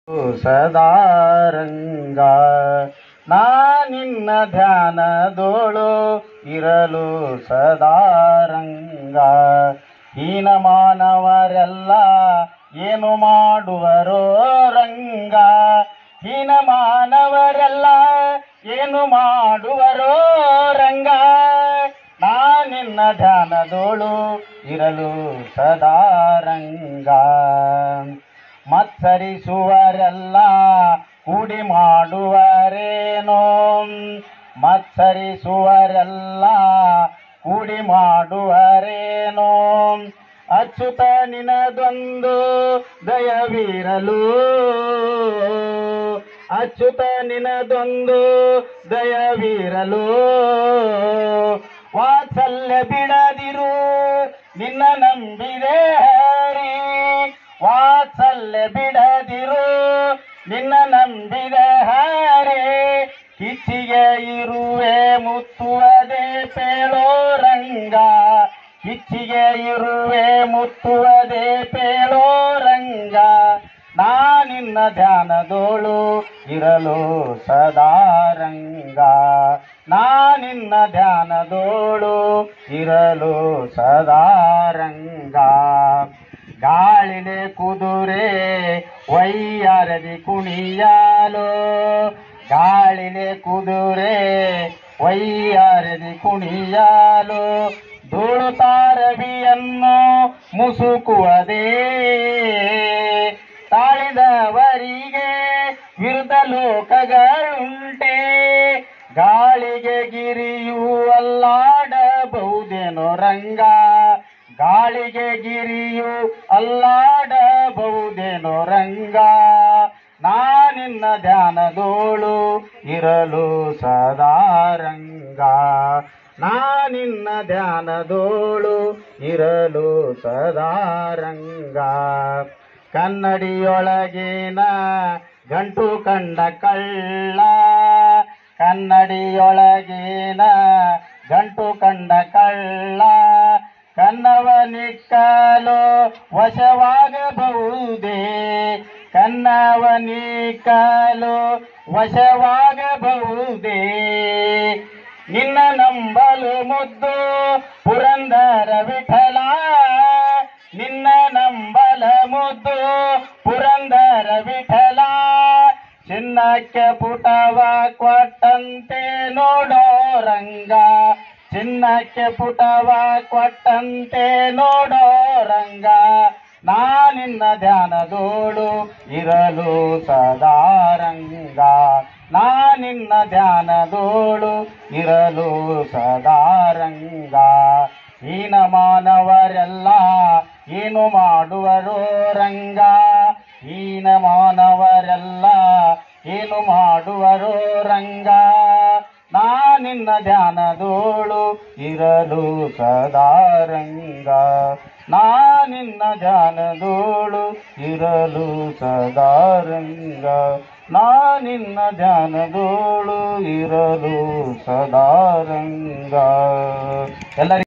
ಸದಾರಂಗ ನಾ ನಿನ್ನ ಧ್ಯಾನದೋಳು ಇರಲು ಸದಾರಂಗ ಹೀನ ಮಾನವರೆಲ್ಲ ಏನು ಮಾಡುವರೋ ರಂಗ ಹೀನ ಮಾನವರೆಲ್ಲ ಏನು ಮಾಡುವರೋ ರಂಗ ನಾ ನಿನ್ನ ಧ್ಯಾನದೋಳು ಇರಲು ಸದಾರಂಗ ಮತ್ಸರಿಸುವರೆಲ್ಲ ಕೂಡಿ ಮಾಡುವರೇನೋ ಮತ್ಸರಿಸುವರೆಲ್ಲ ಕೂಡಿ ಮಾಡುವರೇನೋ ಅಚ್ಯುತ ನಿನದೊಂದು ದಯವಿರಲು ಅಚ್ಯುತ ನಿನದೊಂದು ದಯವಿರಲು ವಾತ್ಸಲ್ಯ ಬಿಡದಿರು ನಿನ್ನ ನಂಬಿದೆ ಹರಿ ವಾತ್ಸಲ್ಯ ಬಿಡದಿರು ನಿನ್ನ ನಂಬಿದೆ ಹರಿ ಕಿಚ್ಚಿಗೆ ಇರುವೆ ಮುತ್ತುವದೆ ಪೇಳೋ ರಂಗ ಕಿಚ್ಚಿಗೆ ಇರುವೆ ಮುತ್ತುವದೆ ಪೇಳೋ ರಂಗ ನಾ ನಿನ್ನ ಧ್ಯಾನದೋಳು ಇರಲು ಸದಾರಂಗ ನಾ ನಿನ್ನ ಧ್ಯಾನದೋಳು ಇರಲು ಸದಾರಂಗ ಗಾಳಿಲೆ ಕುದುರೆ ವೈಯಾರದಿ ಕುಣಿಯಾಲು ಗಾಳಿಲೆ ಕುದುರೆ ವೈಯಾರದಿ ಕುಣಿಯಾಲು ಧೂಳು ತಾರವಿಯನ್ನು ಮುಸುಕುವದೇ ತಾಳಿದವರಿಗೆ ವಿರುದ್ಧ ಲೋಕಗಳುಂಟೆ ಗಾಳಿಗೆ ಗಿರಿಯು ಅಲ್ಲಾಡಬಹುದೇನೋ ರಂಗ ಗಾಳಿಗೆ ಗಿರಿಯು ಅಲ್ಲಾಡಬಹುದೇನೋ ರಂಗ ನಾ ನಿನ್ನ ಧ್ಯಾನದೋಳು ಇರಲು ಸದಾರಂಗ ನಾ ನಿನ್ನ ಧ್ಯಾನದೋಳು ಇರಲು ಸದಾರಂಗ ಕನ್ನಡಿಯೊಳಗಿನ ಗಂಟು ಕಂಡ ಕಳ್ಳ ಕನ್ನಡಿಯೊಳಗಿನ ಗಂಟು ಕಂಡ ಕಳ್ಳ ಕನ್ನವನಿಕ್ಕಲು ವಶವಾಗಬಹುದೇ ಕನ್ನವನಿಕ್ಕಲು ವಶವಾಗಬಹುದೇ ನಿನ್ನ ನಂಬಲು ಮುದ್ದು ಪುರಂದರ ವಿಠಲ ನಿನ್ನ ನಂಬಲ ಮುದ್ದು ಪುರಂದರ ವಿಠಲ ಚಿನ್ನಕ್ಕೆ ಪುಟವ ಕೊಟ್ಟಂತೆ ನೋಡೋ ರಂಗ ಚಿನ್ನಕ್ಕೆ ಪುಟವ ಕೊಟ್ಟಂತೆ ನೋಡೋ ರಂಗ ನಾ ನಿನ್ನ ಧ್ಯಾನದೋಳು ಇರಲು ಸದಾರಂಗ ನಾ ನಿನ್ನ ಧ್ಯಾನದೋಳು ಇರಲು ಸದಾರಂಗ ಹೀನ ಮಾನವರೆಲ್ಲ ಏನು ಮಾಡುವರೋ ರಂಗ ಹೀನ ಮಾನವರೆಲ್ಲ ಏನು ಮಾಡುವರೋ ರಂಗ ನಾ ನಿನ್ನ ಧ್ಯಾನದೋಳು ಇರಲು ಸದಾರಂಗ ನಾ ನಿನ್ನ ಧ್ಯಾನದೋಳು ಇರಲು ಸದಾರಂಗ ನಾ ನಿನ್ನ ಧ್ಯಾನದೋಳು ಇರಲು ಸದಾರಂಗ ಎಲ್ಲರಿಗೂ